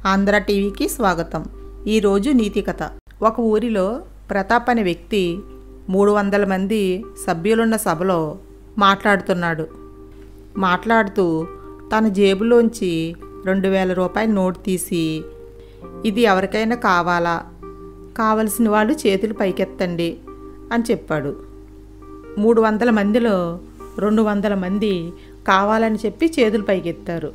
ఆంధ్ర టీవీకి స్వాగతం ఈరోజు నీతి కథ ఒక ఊరిలో ప్రతాప్ అనే వ్యక్తి మూడు వందల మంది సభ్యులున్న సభలో మాట్లాడుతున్నాడు మాట్లాడుతూ తన జేబులోంచి రెండు వేల రూపాయల నోటు తీసి ఇది ఎవరికైనా కావాలా కావలసిన వాళ్ళు చేతులు పైకెత్తండి అని చెప్పాడు మూడు వందల మందిలో రెండు వందల మంది కావాలని చెప్పి చేతులు పైకెత్తారు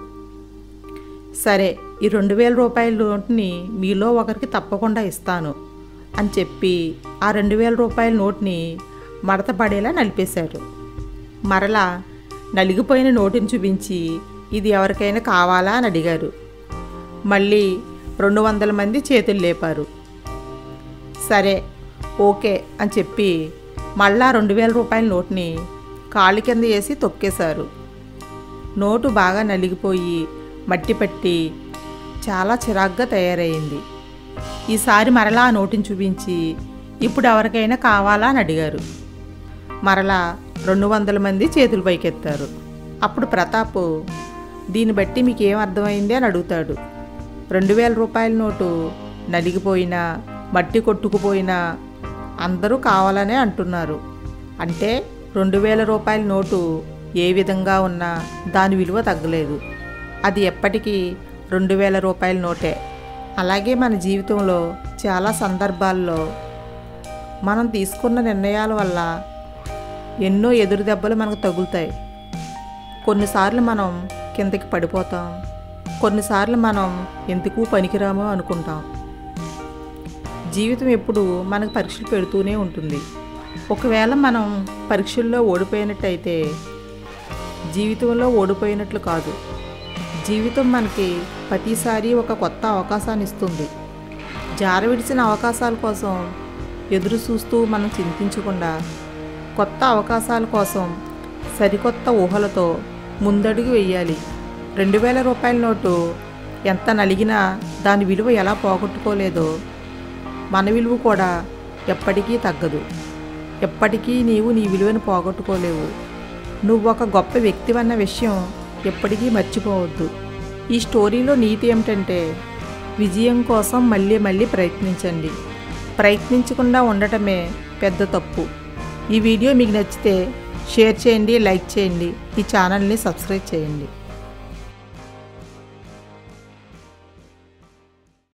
సరే ఈ రెండు వేల రూపాయల నోట్ని మీలో ఒకరికి తప్పకుండా ఇస్తాను అని చెప్పి ఆ రెండు వేల రూపాయల నోట్ని మడత పడేలా నలిపేశారు మరలా నలిగిపోయిన నోటుని చూపించి ఇది ఎవరికైనా కావాలా అని అడిగారు మళ్ళీ రెండు వందల మంది చేతులు లేపారు సరే ఓకే అని చెప్పి మళ్ళా రెండు వేల రూపాయల నోట్ని కాళ్ళ కింద వేసి తొక్కేశారు నోటు బాగా నలిగిపోయి మట్టి పట్టి చాలా చిరాగ్గా తయారైంది ఈసారి మరలా ఆ నోటుని చూపించి ఇప్పుడు ఎవరికైనా కావాలా అని అడిగారు మరలా రెండు వందల మంది చేతులు పైకెత్తారు అప్పుడు ప్రతాప్ దీన్ని బట్టి మీకు ఏం అర్థమైంది అని అడుగుతాడు రెండు వేల రూపాయల నోటు నలిగిపోయినా మట్టి కొట్టుకుపోయినా అందరూ కావాలనే అంటున్నారు అంటే రెండు వేల రూపాయల నోటు ఏ విధంగా ఉన్నా దాని విలువ తగ్గలేదు అది ఎప్పటికీ రెండు వేల రూపాయల నోటే అలాగే మన జీవితంలో చాలా సందర్భాల్లో మనం తీసుకున్న నిర్ణయాల వల్ల ఎన్నో ఎదురు దెబ్బలు మనకు తగులుతాయి కొన్నిసార్లు మనం కిందకి పడిపోతాం కొన్నిసార్లు మనం ఎందుకు పనికిరామో అనుకుంటాం జీవితం ఎప్పుడు మనకు పరీక్షలు పెడుతూనే ఉంటుంది ఒకవేళ మనం పరీక్షల్లో ఓడిపోయినట్టయితే జీవితంలో ఓడిపోయినట్లు కాదు జీవితం మనకి ప్రతిసారి ఒక కొత్త అవకాశాన్ని ఇస్తుంది జారవిడిసిన అవకాశాల కోసం ఎదురు చూస్తూ మనం చింతించకుండా కొత్త అవకాశాల కోసం సరికొత్త ఊహలతో ముందడుగు వెయ్యాలి రెండు వేల రూపాయల నోటు ఎంత నలిగినా దాని విలువ ఎలా పోగొట్టుకోలేదో మన విలువ కూడా ఎప్పటికీ తగ్గదు ఎప్పటికీ నీవు నీ విలువను పోగొట్టుకోలేవు నువ్వు ఒక గొప్ప వ్యక్తివన్న విషయం ఎప్పటికీ మర్చిపోవద్దు ఈ స్టోరీలో నీతి ఏమిటంటే విజయం కోసం మళ్ళీ మళ్ళీ ప్రయత్నించండి ప్రయత్నించకుండా ఉండటమే పెద్ద తప్పు ఈ వీడియో మీకు నచ్చితే షేర్ చేయండి లైక్ చేయండి ఈ ఛానల్ని సబ్స్క్రైబ్ చేయండి